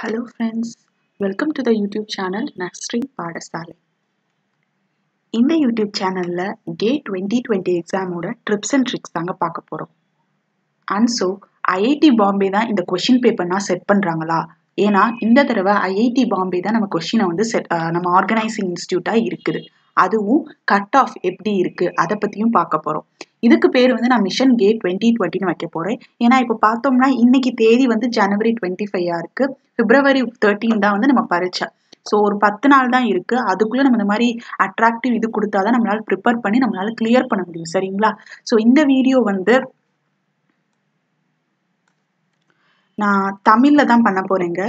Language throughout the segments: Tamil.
Hello friends, welcome to the YouTube channel Nursery பாடசாலை இந்த யூடியூப் சேனலில் டே டுவெண்ட்டி டுவெண்ட்டி எக்ஸாமோட ட்ரிப்ஸ் அண்ட் ட்ரிக்ஸ் தாங்க பார்க்க போகிறோம் அண்ட் ஸோ ஐஐடி பாம்பே தான் இந்த கொஷின் பேப்பர்னா செட் பண்ணுறாங்களா ஏன்னா இந்த தடவை ஐஐடி பாம்பே தான் நம்ம கொஷினை வந்து செட் நம்ம ஆர்கனைசிங் இன்ஸ்டியூட்டாக இருக்குது அதுவும் கட் ஆஃப் எப்படி இருக்குது அதை பற்றியும் பார்க்க போகிறோம் இதுக்கு பேர் வந்து நான் மிஷன் கேட் டுவெண்ட்டி டுவெண்ட்டின்னு வைக்க போகிறேன் ஏன்னா இப்போ பார்த்தோம்னா இன்னைக்கு தேதி வந்து ஜனவரி டுவெண்ட்டி ஃபைவாக இருக்குது பிப்ரவரி தேர்ட்டீன் தான் வந்து நம்ம பரீட்சை ஸோ ஒரு பத்து நாள் தான் இருக்குது அதுக்குள்ளே நம்ம இந்த மாதிரி அட்ராக்டிவ் இது கொடுத்தா தான் நம்மளால் ப்ரிப்பேர் பண்ணி நம்மளால் கிளியர் பண்ண முடியும் சரிங்களா ஸோ இந்த வீடியோ வந்து நான் தமிழில் தான் பண்ண போகிறேங்க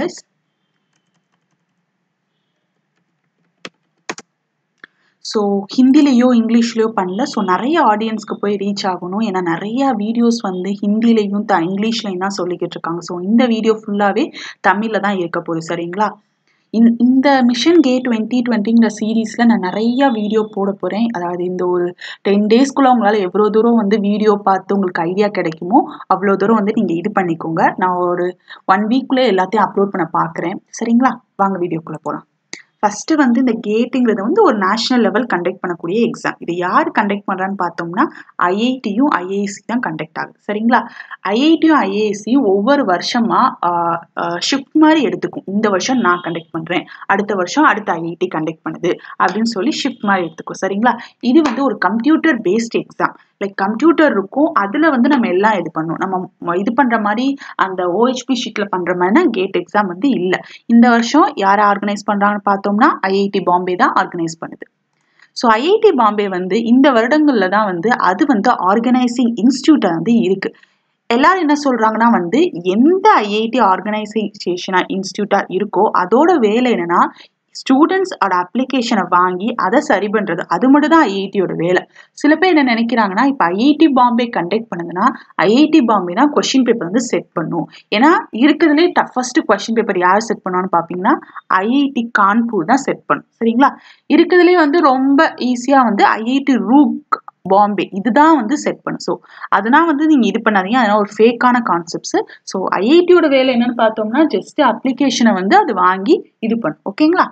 ஸோ ஹிந்திலேயோ இங்கிலீஷ்லேயோ பண்ணல ஸோ நிறைய ஆடியன்ஸ்க்கு போய் ரீச் ஆகணும் ஏன்னா நிறைய வீடியோஸ் வந்து ஹிந்திலையும் த இங்கிலீஷ்லையும் தான் சொல்லிக்கிட்டு இருக்காங்க ஸோ இந்த வீடியோ ஃபுல்லாகவே தமிழில் தான் இருக்க போகுது சரிங்களா இந் இந்த மிஷன் கே டுவெண்ட்டி டுவெண்ட்டிங்கிற சீரீஸில் நான் நிறையா வீடியோ போட போகிறேன் அதாவது இந்த ஒரு டென் டேஸ்க்குள்ளே உங்களால் எவ்வளோ தூரம் வந்து வீடியோ பார்த்து உங்களுக்கு ஐடியா கிடைக்குமோ அவ்வளோ தூரம் வந்து நீங்கள் இது பண்ணிக்கோங்க நான் ஒரு ஒன் வீக்குள்ளே எல்லாத்தையும் அப்லோட் பண்ண பார்க்குறேன் சரிங்களா வாங்க வீடியோக்குள்ளே போகலாம் ஃபஸ்ட்டு வந்து இந்த கேட்டுங்கிறது வந்து ஒரு நேஷ்னல் லெவல் கண்டக்ட் பண்ணக்கூடிய எக்ஸாம் இது யார் கண்டக்ட் பண்ணுறான்னு பார்த்தோம்னா ஐஐடியும் ஐஏஎஸ்சி தான் கண்டக்ட் ஆகுது சரிங்களா ஐஐடியும் ஐஏஎஸ்சியும் ஒவ்வொரு வருஷமாக ஷிஃப்ட் மாதிரி எடுத்துக்கும் இந்த வருஷம் நான் கண்டக்ட் பண்ணுறேன் அடுத்த வருஷம் அடுத்த ஐஐடி கண்டக்ட் பண்ணுது அப்படின்னு சொல்லி ஷிஃப்ட் மாதிரி எடுத்துக்கும் சரிங்களா இது வந்து ஒரு computer based exam like computer இருக்கும் அதில் வந்து நம்ம எல்லாம் இது பண்ணணும் நம்ம இது பண்ணுற மாதிரி அந்த ஓஹெச்பி ஷீட்டில் பண்ணுற மாதிரினா கேட் எக்ஸாம் வந்து இல்லை இந்த வருஷம் யாரை ஆர்கனைஸ் பண்ணுறாங்கன்னு பார்த்தோம்னா ஐஐடி பாம்பே தான் ஆர்கனைஸ் பண்ணுது ஸோ ஐஐடி பாம்பே வந்து இந்த வருடங்களில் தான் வந்து அது வந்து ஆர்கனைசிங் இன்ஸ்டியூட்டாக வந்து இருக்குது எல்லாரும் என்ன சொல்கிறாங்கன்னா வந்து எந்த ஐஐடி ஆர்கனைசேஷனாக இன்ஸ்டியூட்டாக இருக்கோ அதோட வேலை என்னென்னா ஸ்டூடெண்ட்ஸோட அப்ளிகேஷனை வாங்கி அதை சரி பண்ணுறது அது மட்டும் தான் ஐஐடியோட வேலை சில பேர் என்ன நினைக்கிறாங்கன்னா இப்போ ஐஐடி பாம்பே கண்டக்ட் பண்ணுதுன்னா ஐஐடி பாம்பே தான் கொஷின் பேப்பர் வந்து செட் பண்ணும் ஏன்னா இருக்கிறதுலே டஃபஸ்ட் கொஷின் பேப்பர் யார் செட் பண்ணுவான்னு பார்த்தீங்கன்னா ஐஐடி கான்பூர் தான் செட் பண்ணும் சரிங்களா இருக்கிறதுலே வந்து ரொம்ப ஈஸியாக வந்து ஐஐடி ரூக் பாம்பே இதுதான் வந்து செட் பண்ணும் ஸோ அதனால் வந்து நீங்கள் இது பண்ணாதீங்க அதனால் ஒரு ஃபேக்கான கான்செப்ட்ஸு ஸோ ஐஐடியோட வேலை என்னன்னு பார்த்தோம்னா ஜஸ்ட் அப்ளிகேஷனை வந்து அது வாங்கி இது பண்ணும் ஓகேங்களா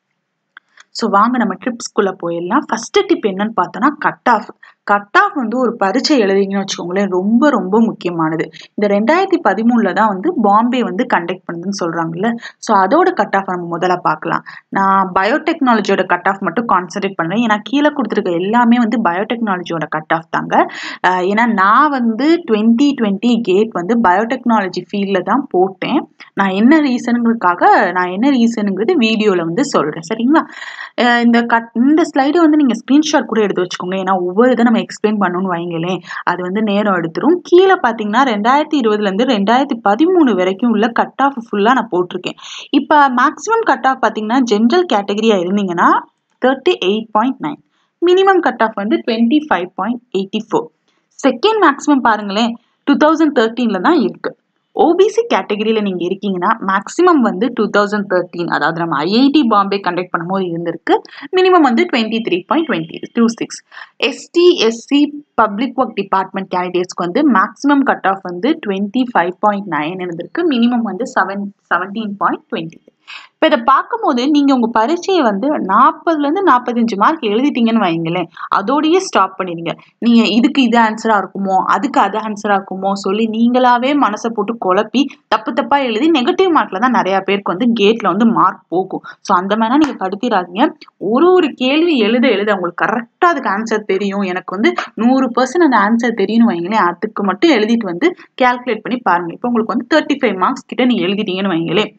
ஸோ வாங்க நம்ம ட்ரிப்ஸ்குள்ளே போயிடலாம் ஃபஸ்ட்டு டிப் என்னன்னு பார்த்தோன்னா கட் ஆஃப் கட் ஆஃப் வந்து ஒரு பரீட்சை எழுதிங்கன்னு வச்சுக்கோங்களேன் ரொம்ப ரொம்ப முக்கியமானது இந்த ரெண்டாயிரத்தி பதிமூணில் தான் வந்து பாம்பே வந்து கண்டக்ட் பண்ணுதுன்னு சொல்கிறாங்கல்ல ஸோ அதோட கட் ஆஃப் நம்ம முதல்ல பார்க்கலாம் நான் பயோடெக்னாலஜியோட கட் ஆஃப் மட்டும் கான்சன்ட்ரேட் பண்ணுறேன் ஏன்னா கீழே கொடுத்துருக்க எல்லாமே வந்து பயோடெக்னாலஜியோட கட் ஆஃப் தாங்க ஏன்னா நான் வந்து டுவெண்ட்டி டுவெண்ட்டி கேட் வந்து பயோடெக்னாலஜி ஃபீல்டில் தான் போட்டேன் நான் என்ன ரீசனுங்கிறதுக்காக நான் என்ன ரீசனுங்கிறது வீடியோவில் வந்து சொல்கிறேன் சரிங்களா இந்த கட் இந்த ஸ்லைடை வந்து நீங்கள் ஸ்க்ரீன்ஷாட் கூட எடுத்து வச்சுக்கோங்க ஏன்னா ஒவ்வொரு இதை நம்ம எக்ஸ்பிளைன் பண்ணணும்னு வைங்களேன் அது வந்து நேரம் எடுத்துரும் கீழே பார்த்தீங்கன்னா ரெண்டாயிரத்தி இருபதுலேருந்து ரெண்டாயிரத்தி பதிமூணு வரைக்கும் உள்ள கட் ஆஃப் ஃபுல்லாக நான் போட்டிருக்கேன் இப்போ மேக்ஸிமம் கட் ஆஃப் பார்த்தீங்கன்னா ஜென்ரல் கேட்டகரியாக இருந்தீங்கன்னா thirty eight point nine minimum cut off வந்து twenty five point eighty four second maximum பாருங்களேன் டூ தௌசண்ட் தேர்ட்டீனில் தான் இருக்குது ஓபிசி கேட்டகரியில் நீங்கள் இருக்கீங்கன்னா மேக்ஸிமம் வந்து டூ தௌசண்ட் தேர்ட்டீன் அதாவது நம்ம ஐஐடி பாம்பே கண்டக்ட் பண்ணும்போது இருந்திருக்கு மினிமம் வந்து twenty three point twenty two six ST SC public work department கேண்டிடேட்ஸ்க்கு வந்து மேக்ஸிமம் கட் ஆஃப் வந்து டுவெண்ட்டி ஃபைவ் பாயிண்ட் நைன் இருந்திருக்கு மினிமம் வந்து செவன் செவன்டீன் பாயிண்ட் டுவெண்ட்டி இப்போ இதை பார்க்கும்போது நீங்கள் உங்கள் பரீட்சையை வந்து நாற்பதுலேருந்து நாற்பத்தஞ்சு மார்க் எழுதிட்டீங்கன்னு வைங்களேன் அதோடயே ஸ்டாப் பண்ணிடுங்க நீங்கள் இதுக்கு இது ஆன்சராக இருக்குமோ அதுக்கு அது ஆன்சராக இருக்குமோ சொல்லி நீங்களாவே மனசை போட்டு குழப்பி தப்பு தப்பாக எழுதி நெகட்டிவ் மார்க்கில் தான் நிறையா பேருக்கு வந்து கேட்டில் வந்து மார்க் போகும் ஸோ அந்த மாதிரிலாம் நீங்கள் படுத்திடாதீங்க ஒரு ஒரு கேள்வி எழுத எழுத உங்களுக்கு கரெக்டாக அதுக்கு ஆன்சர் தெரியும் எனக்கு வந்து நூறு பர்சன்ட் அந்த ஆன்சர் தெரியும்னு வைங்களேன் அதுக்கு மட்டும் எழுதிட்டு வந்து கேல்குலேட் பண்ணி பாருங்கள் இப்போ உங்களுக்கு வந்து தேர்ட்டி ஃபைவ் மார்க்ஸ் கிட்ட நீங்கள் எழுதிட்டீங்கன்னு வைங்களேன்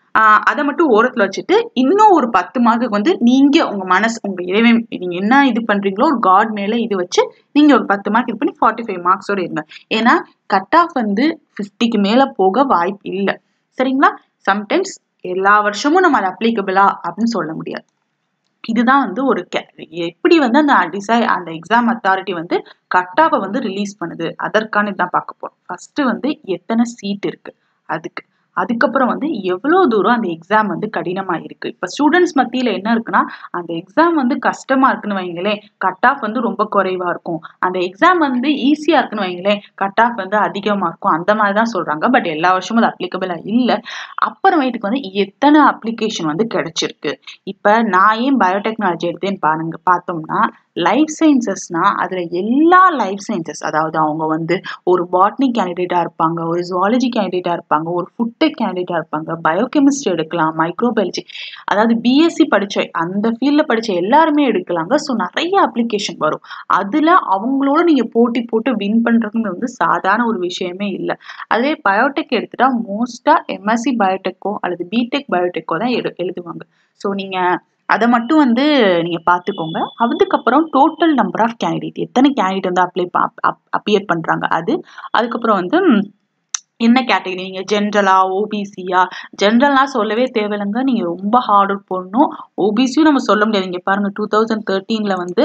அதை மட்டும் ஓரத்தில் வச்சுட்டு இன்னும் ஒரு பத்து மார்க்குக்கு வந்து நீங்கள் உங்கள் மனசு உங்கள் இறைவன் நீங்கள் என்ன இது பண்ணுறீங்களோ ஒரு காட் மேலே இது வச்சு நீங்கள் ஒரு பத்து மார்க் இது பண்ணி ஃபார்ட்டி ஃபைவ் மார்க்ஸோடு இருங்க ஏன்னா கட் ஆஃப் வந்து ஃபிஃப்டிக்கு மேலே போக வாய்ப்பு இல்லை சரிங்களா சம்டைம்ஸ் எல்லா வருஷமும் நம்ம அது அப்ளிகபிளா அப்படின்னு சொல்ல முடியாது இதுதான் வந்து ஒரு எப்படி வந்து அந்த டிசை அந்த எக்ஸாம் அத்தாரிட்டி வந்து கட் ஆஃபை வந்து ரிலீஸ் பண்ணுது அதற்கான இதுதான் பார்க்க போகிறோம் ஃபஸ்ட்டு வந்து எத்தனை சீட் இருக்குது அதுக்கு அதுக்கப்புறம் வந்து எவ்வளோ தூரம் அந்த எக்ஸாம் வந்து கடினமாக இருக்குது இப்போ ஸ்டூடெண்ட்ஸ் மத்தியில் என்ன இருக்குன்னா அந்த எக்ஸாம் வந்து கஷ்டமாக இருக்குன்னு வைங்களேன் கட் ஆஃப் வந்து ரொம்ப குறைவாக இருக்கும் அந்த எக்ஸாம் வந்து ஈஸியாக இருக்குன்னு வைங்களேன் கட் ஆஃப் வந்து அதிகமாக இருக்கும் அந்த மாதிரி தான் சொல்கிறாங்க பட் எல்லா வருஷமும் அது அப்ளிகபிளாக இல்லை அப்புறமேட்டுக்கு வந்து எத்தனை அப்ளிகேஷன் வந்து கிடைச்சிருக்கு இப்போ நான் ஏன் பயோடெக்னாலஜி எடுத்தேன்னு பாருங்க பார்த்தோம்னா லைஃப் சயின்சஸ்னா அதில் எல்லா லைஃப் சயின்சஸ் அதாவது அவங்க வந்து ஒரு பாட்னி கேண்டிடேட்டாக இருப்பாங்க ஒரு ஜுவாலஜி கேண்டிடேட்டாக இருப்பாங்க ஒரு ஃபுட்டெக் கேண்டிடேட்டாக இருப்பாங்க பயோகெமிஸ்ட்ரி எடுக்கலாம் மைக்ரோபயாலஜி அதாவது பிஎஸ்சி படித்த அந்த ஃபீல்டில் படித்த எல்லாருமே எடுக்கலாங்க ஸோ நிறைய அப்ளிகேஷன் வரும் அதில் அவங்களோட நீங்கள் போட்டி போட்டு வின் பண்ணுறதுங்கிறது வந்து சாதாரண ஒரு விஷயமே இல்லை அதே பயோடெக் எடுத்துட்டா மோஸ்ட்டாக எம்எஸ்சி பயோடெக்கோ அல்லது பிடெக் பயோடெக்கோ தான் எடு எழுதுவாங்க ஸோ நீங்கள் அதை மட்டும் வந்து நீங்கள் பார்த்துக்கோங்க அதுக்கப்புறம் டோட்டல் நம்பர் ஆஃப் கேண்டிடேட் எத்தனை கேண்டிடேட் வந்து அப்ளை அப்பியர் பண்ணுறாங்க அது அதுக்கப்புறம் வந்து என்ன கேட்டகரி நீங்கள் ஜென்ரலா ஓபிசியா ஜென்ரல்னா சொல்லவே தேவையில்லைங்க நீங்கள் ரொம்ப ஹார்ட் ஒர்க் போடணும் ஓபிசியும் நம்ம சொல்ல முடியாது இங்கே பாருங்கள் டூ தௌசண்ட் தேர்ட்டீனில் வந்து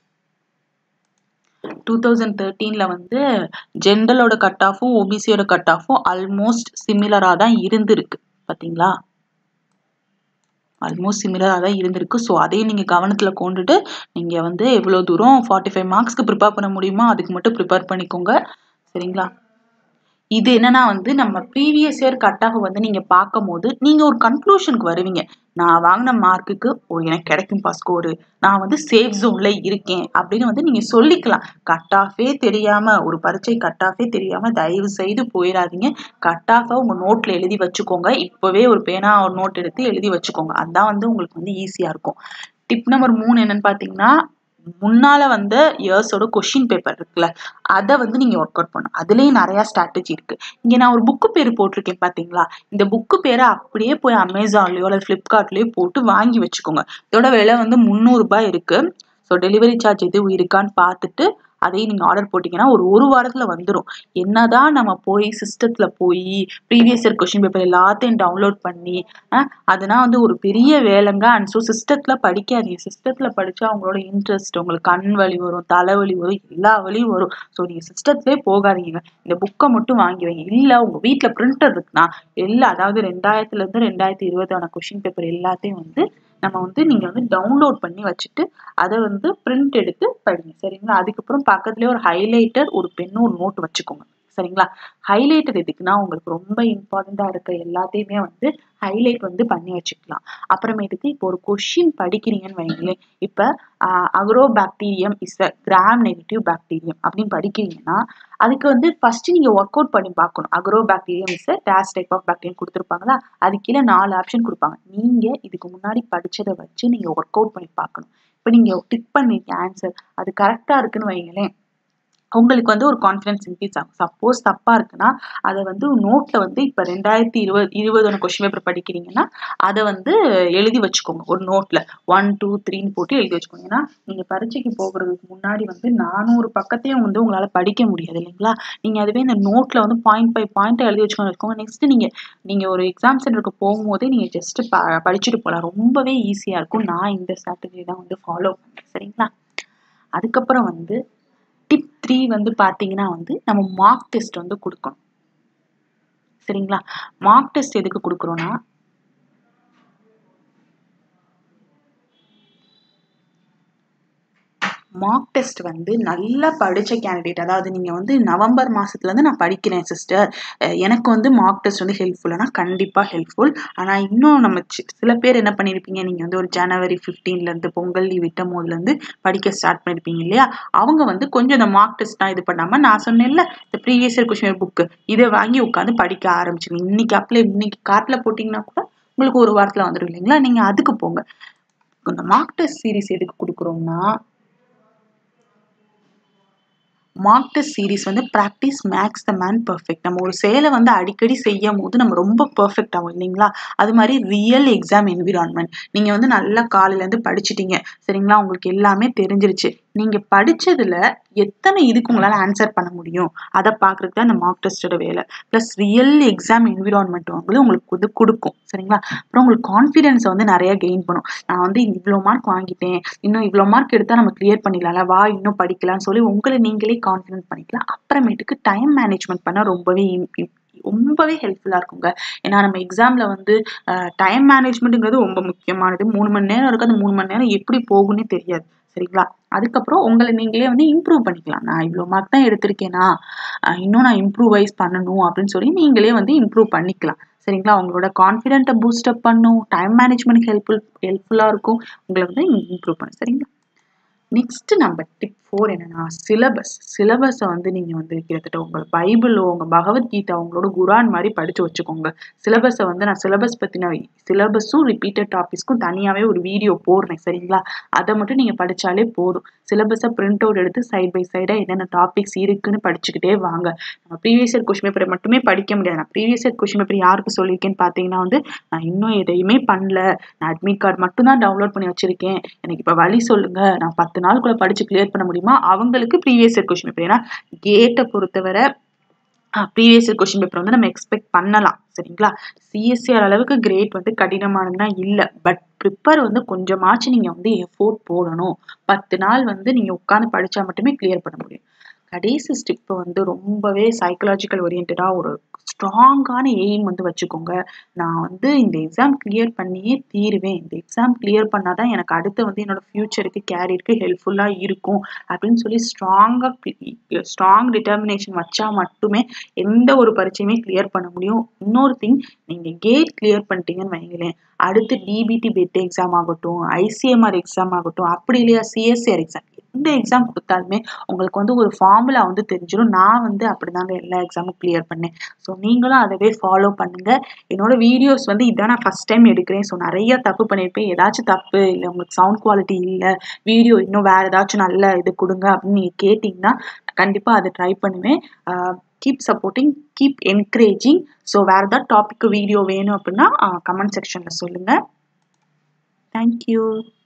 டூ தௌசண்ட் தேர்ட்டீனில் வந்து ஜென்ரலோட கட் ஆஃபும் ஓபிசியோட கட் ஆஃபும் ஆல்மோஸ்ட் சிமிலராக தான் இருந்திருக்கு பார்த்தீங்களா ஆல்மோஸ்ட் சிமிலராக தான் இருந்திருக்கு ஸோ அதையும் நீங்கள் கவனத்தில் கொண்டுட்டு நீங்கள் வந்து எவ்வளோ தூரம் ஃபார்ட்டி ஃபைவ் மார்க்ஸ்க்கு ப்ரிப்பேர் பண்ண முடியுமோ அதுக்கு மட்டும் ப்ரிப்பேர் பண்ணிக்கோங்க சரிங்களா இது என்னன்னா வந்து நம்ம ப்ரீவியஸ் இயர் கட் ஆஃப் வந்து நீங்கள் பார்க்கும் போது நீங்கள் ஒரு கன்க்ளூஷனுக்கு வருவீங்க நான் வாங்கின மார்க்குக்கு ஓ எனக்கு கிடைக்கும்பா ஸ்கோரு நான் வந்து சேஃப் ஜோனில் இருக்கேன் அப்படின்னு வந்து நீங்கள் சொல்லிக்கலாம் கட் ஆஃபே தெரியாமல் ஒரு பரீட்சை கட் ஆஃபே தெரியாமல் தயவு செய்து போயிடாதீங்க கட் ஆஃபை உங்கள் நோட்டில் எழுதி வச்சுக்கோங்க இப்போவே ஒரு பேனா ஒரு நோட் எடுத்து எழுதி வச்சுக்கோங்க அதான் வந்து உங்களுக்கு வந்து ஈஸியாக இருக்கும் டிப் நம்பர் மூணு என்னன்னு பார்த்தீங்கன்னா முன்னால வந்த இயர்ஸோட கொஷின் பேப்பர் இருக்குல்ல அதை வந்து நீங்க ஒர்க் அவுட் பண்ணும் அதுலயும் நிறைய ஸ்ட்ராட்டஜி இருக்கு இங்க நான் ஒரு புக்கு பேர் போட்டிருக்கேன் பாத்தீங்களா இந்த புக்கு பேரை அப்படியே போய் அமேசான்லயோ அல்லது பிளிப்கார்ட்லயோ போட்டு வாங்கி வச்சுக்கோங்க இதோட விலை வந்து முந்நூறு ரூபாய் இருக்கு ஸோ டெலிவரி சார்ஜ் எதுவும் இருக்கான்னு பார்த்துட்டு அதையும் நீங்கள் ஆர்டர் போட்டிங்கன்னா ஒரு ஒரு வாரத்தில் வந்துடும் என்னதான் நம்ம போய் சிஸ்டத்தில் போய் ப்ரீவியஸ் இயர் கொஷின் பேப்பர் எல்லாத்தையும் டவுன்லோட் பண்ணி அதெல்லாம் வந்து ஒரு பெரிய வேலைங்க அண்ட் ஸோ சிஸ்டத்தில் படிக்காதீங்க சிஸ்டத்தில் படித்தா அவங்களோட இன்ட்ரெஸ்ட் உங்களுக்கு கண் வலி வரும் தலைவலி வரும் எல்லா வலியும் வரும் ஸோ நீங்கள் சிஸ்டத்துலேயே போகாதீங்க இந்த புக்கை மட்டும் வாங்கி வைங்க இல்லை உங்கள் வீட்டில் பிரிண்டர் இருக்குன்னா எல்லா அதாவது ரெண்டாயிரத்துலேருந்து ரெண்டாயிரத்தி இருபதான கொஷின் பேப்பர் எல்லாத்தையும் வந்து நம்ம வந்து நீங்கள் வந்து டவுன்லோட் பண்ணி வச்சுட்டு அதை வந்து பிரிண்ட் எடுத்து படிங்க சரிங்களா அதுக்கப்புறம் பக்கத்துலேயே ஒரு ஹைலைட்டர் ஒரு பென்னு ஒரு நோட் வச்சுக்கோங்க சரிங்களா ஹைலைட்டர் எதுக்குன்னா உங்களுக்கு ரொம்ப இம்பார்ட்டண்ட்டாக இருக்க எல்லாத்தையுமே வந்து ஹைலைட் வந்து பண்ணி வச்சுக்கலாம் அப்புறமேட்டுக்கு இப்போ ஒரு கொஷின் படிக்கிறீங்கன்னு வைங்களேன் இப்போ agrobacterium is a gram negative bacterium அப்படின்னு படிக்கிறீங்கன்னா அதுக்கு வந்து ஃபர்ஸ்ட் நீங்கள் ஒர்க் அவுட் பண்ணி பார்க்கணும் agrobacterium is a days type of bacterium கொடுத்துருப்பாங்களா அது கீழே நாலு ஆப்ஷன் கொடுப்பாங்க நீங்கள் இதுக்கு முன்னாடி படித்ததை வச்சு நீங்கள் ஒர்க் அவுட் பண்ணி பார்க்கணும் இப்போ நீங்கள் டிக் பண்ணிருக்க ஆன்சர் அது கரெக்டாக இருக்குன்னு வைங்களேன் உங்களுக்கு வந்து ஒரு கான்ஃபிடன்ஸ் இன்க்ரீஸ் ஆகும் சப்போஸ் தப்பாக இருக்குன்னா அதை வந்து நோட்டில் வந்து இப்போ ரெண்டாயிரத்தி இருபது இருபதோட கொஷின் பேப்பர் படிக்கிறீங்கன்னா அதை வந்து எழுதி வச்சுக்கோங்க ஒரு நோட்டில் ஒன் டூ த்ரீன்னு போட்டு எழுதி வச்சுக்கோங்க ஏன்னா நீங்கள் பரீட்சைக்கு போகிறதுக்கு முன்னாடி வந்து நானூறு பக்கத்தையும் வந்து உங்களால் படிக்க முடியாது இல்லைங்களா நீங்கள் அதுவே இந்த நோட்டில் வந்து பாயிண்ட் பை பாயிண்ட் எழுதி வச்சுக்கோங்க வச்சுக்கோங்க நெக்ஸ்ட் நீங்கள் நீங்கள் ஒரு எக்ஸாம் சென்டருக்கு போகும்போதே நீங்கள் ஜஸ்ட்டு ப படிச்சுட்டு போகலாம் ரொம்பவே ஈஸியாக இருக்கும் நான் இந்த ஸ்ட்ராட்டஜி தான் வந்து ஃபாலோ பண்ணுறேன் சரிங்களா அதுக்கப்புறம் வந்து டிப் த்ரீ வந்து பார்த்தீங்கன்னா வந்து நம்ம மார்க் டெஸ்ட் வந்து கொடுக்கணும் சரிங்களா மார்க் டெஸ்ட் எதுக்கு கொடுக்குறோன்னா மார்க் டெஸ்ட் வந்து நல்லா படித்த கேண்டிடேட் அதாவது நீங்கள் வந்து நவம்பர் மாதத்துலேருந்து நான் படிக்கிறேன் சிஸ்டர் எனக்கு வந்து மார்க் டெஸ்ட் வந்து ஹெல்ப்ஃபுல்லானா கண்டிப்பாக ஹெல்ப்ஃபுல் ஆனால் இன்னும் நம்ம சில பேர் என்ன பண்ணியிருப்பீங்க நீங்கள் வந்து ஒரு ஜனவரி ஃபிஃப்டீன்லேருந்து பொங்கல் லீவ் விட்டும் போதுலேருந்து படிக்க ஸ்டார்ட் பண்ணியிருப்பீங்க இல்லையா அவங்க வந்து கொஞ்சம் இந்த மார்க் டெஸ்ட்லாம் இது பண்ணாமல் நான் சொன்னேன்ல இந்த ப்ரீவியஸ் இயர் கொஷின் புக்கு இதை வாங்கி உட்காந்து படிக்க ஆரம்பிச்சிருங்க இன்னைக்கு அப்ளை இன்னைக்கு கார்ட்டில் போட்டிங்கன்னா கூட உங்களுக்கு ஒரு வாரத்தில் வந்துடும் இல்லைங்களா நீங்கள் அதுக்கு போங்க இந்த மார்க் டெஸ்ட் சீரிஸ் எதுக்கு கொடுக்குறோம்னா மார்க் டெஸ்ட் சீரிஸ் வந்து practice makes the man perfect நம்ம ஒரு செயலை வந்து அடிக்கடி செய்யும் போது நம்ம ரொம்ப பர்ஃபெக்ட் ஆகும் இல்லைங்களா அது மாதிரி ரியல் எக்ஸாம் என்விரான்மெண்ட் நீங்கள் வந்து நல்லா காலையிலேருந்து படிச்சிட்டீங்க சரிங்களா உங்களுக்கு எல்லாமே தெரிஞ்சிருச்சு நீங்கள் படித்ததில் எத்தனை இதுக்கு உங்களால் ஆன்சர் பண்ண முடியும் அதை பார்க்குறதுக்கு தான் இந்த மார்க் டெஸ்ட்டோட வேலை ப்ளஸ் ரியல் எக்ஸாம் என்விரான்மெண்ட் வந்து உங்களுக்கு வந்து கொடுக்கும் சரிங்களா அப்புறம் உங்களுக்கு கான்ஃபிடென்ஸை வந்து நிறைய கெயின் பண்ணும் நான் வந்து இவ்வளோ மார்க் வாங்கிட்டேன் இன்னும் இவ்வளோ மார்க் எடுத்தால் நம்ம கிளியர் பண்ணிடலாம்ல வா இன்னும் படிக்கலாம்னு சொல்லி உங்களை நீங்களே கான்ஃபிடென்ட் பண்ணிக்கலாம் அப்புறமேட்டுக்கு டைம் மேனேஜ்மெண்ட் பண்ண ரொம்பவே ரொம்பவே ஹெல்ப்ஃபுல்லாக இருக்குங்க ஏன்னா நம்ம எக்ஸாமில் வந்து டைம் மேனேஜ்மெண்ட்டுங்கிறது ரொம்ப முக்கியமானது மூணு மணி நேரம் இருக்குது அந்த மூணு மணி நேரம் எப்படி போகும்னே தெரியாது சரிங்களா அதுக்கப்புறம் உங்களை நீங்களே வந்து இம்ப்ரூவ் பண்ணிக்கலாம் நான் இவ்வளோ மார்க் தான் எடுத்திருக்கேனா இன்னும் நான் இம்ப்ரூவைஸ் பண்ணணும் அப்படின்னு சொல்லி நீங்களே வந்து இம்ப்ரூவ் பண்ணிக்கலாம் சரிங்களா உங்களோட கான்ஃபிடென்ட்டை பூஸ்டப் பண்ணும் டைம் மேனேஜ்மெண்ட் ஹெல்ப்ஃபுல் ஹெல்ப்ஃபுல்லாக இருக்கும் உங்களை வந்து இம்ப்ரூவ் பண்ணும் சரிங்களா நெக்ஸ்ட் நம்ம டிப் ஃபோர் என்னன்னா சிலபஸ் சிலபஸை வந்து நீங்கள் வந்து கிட்டத்தட்ட உங்கள் பைபிளோ உங்கள் பகவத்கீதா உங்களோட குரான் மாதிரி படித்து வச்சுக்கோங்க சிலபஸை வந்து நான் சிலபஸ் பற்றின சிலபஸும் ரிப்பீட்டட் டாபிக்ஸ்க்கும் தனியாகவே ஒரு வீடியோ போடுறேன் சரிங்களா அதை மட்டும் நீங்கள் படித்தாலே போதும் சிலபஸை பிரிண்ட் அவுட் எடுத்து சைட் பை சைடாக என்னென்ன டாபிக்ஸ் இருக்குன்னு படிச்சுக்கிட்டே வாங்க நம்ம ப்ரீவியஸ் இயர் கொஷின் பேப்பரை மட்டுமே படிக்க முடியாது நான் ப்ரீவியஸ் இயர் கொஷின் பேப்பர் யாருக்கு சொல்லியிருக்கேன்னு பார்த்தீங்கன்னா வந்து நான் இன்னும் எதையுமே பண்ணல நான் அட்மிட் கார்டு மட்டும் தான் டவுன்லோட் பண்ணி வச்சிருக்கேன் எனக்கு இப்போ வழி சொல்லுங்க நான் பத்து நாளுக்குள்ள படிச்சு கிளியர் பண்ண முடியுமா அவங்களுக்கு ப்ரீவியஸ் இயர் கொஷின் பேப்பர் ஏன்னா கேட்டை பொறுத்தவரை ப்ரீவியஸ் இயர் கொஷின் பேப்பர் வந்து நம்ம எக்ஸ்பெக்ட் பண்ணலாம் சரிங்களா சிஎஸ்சிஆர் அளவுக்கு கிரேட் வந்து கடினமானதுனா இல்லை பட் ப்ரிப்பர் வந்து கொஞ்சமாச்சும் நீங்கள் வந்து எஃபோர்ட் போடணும் பத்து நாள் வந்து நீங்கள் உட்காந்து படித்தா மட்டுமே கிளியர் பண்ண முடியும் கடைசி ஸ்டெப்பு வந்து ரொம்பவே சைக்கலாஜிக்கல் ஓரியன்டாக ஒரு ஸ்ட்ராங்கான எய்ம் வந்து வச்சுக்கோங்க நான் வந்து இந்த எக்ஸாம் கிளியர் பண்ணியே தீருவேன் இந்த எக்ஸாம் கிளியர் பண்ணாதான் எனக்கு அடுத்து வந்து என்னோட ஃப்யூச்சருக்கு கேரியருக்கு ஹெல்ப்ஃபுல்லாக இருக்கும் அப்படின்னு சொல்லி ஸ்ட்ராங்காக ஸ்ட்ராங் டிட்டர்மினேஷன் வச்சா மட்டுமே எந்த ஒரு பரீட்சையுமே கிளியர் பண்ண முடியும் இன்னொரு திங் நீங்கள் கேட் கிளியர் பண்ணிட்டீங்கன்னு வைங்களேன் அடுத்து டிபிடி பெட் எக்ஸாம் ஆகட்டும் ஐசிஎம்ஆர் எக்ஸாம் ஆகட்டும் அப்படி இல்லையா சிஎஸ்சிஆர் எக்ஸாம் எந்த எக்ஸாம் கொடுத்தாலுமே உங்களுக்கு வந்து ஒரு ஃபார்முலா வந்து தெரிஞ்சிடும் நான் வந்து அப்படிதாங்க எல்லா எக்ஸாமும் கிளியர் பண்ணேன் ஸோ நீங்களும் அதவே ஃபாலோ பண்ணுங்க என்னோட வீடியோஸ் வந்து இதான் நான் ஃபஸ்ட் டைம் எடுக்கிறேன் ஸோ நிறைய தப்பு பண்ணியிருப்பேன் ஏதாச்சும் தப்பு இல்லை உங்களுக்கு சவுண்ட் குவாலிட்டி இல்லை வீடியோ இன்னும் வேறு ஏதாச்சும் நல்ல இது கொடுங்க அப்படின்னு நீங்கள் கேட்டிங்கன்னா கண்டிப்பாக அதை ட்ரை பண்ணுவேன் keep supporting keep encouraging so வேறு ஏதாவது டாபிக் வீடியோ வேணும் அப்படின்னா கமெண்ட் செக்ஷனில் சொல்லுங்கள் தேங்க்யூ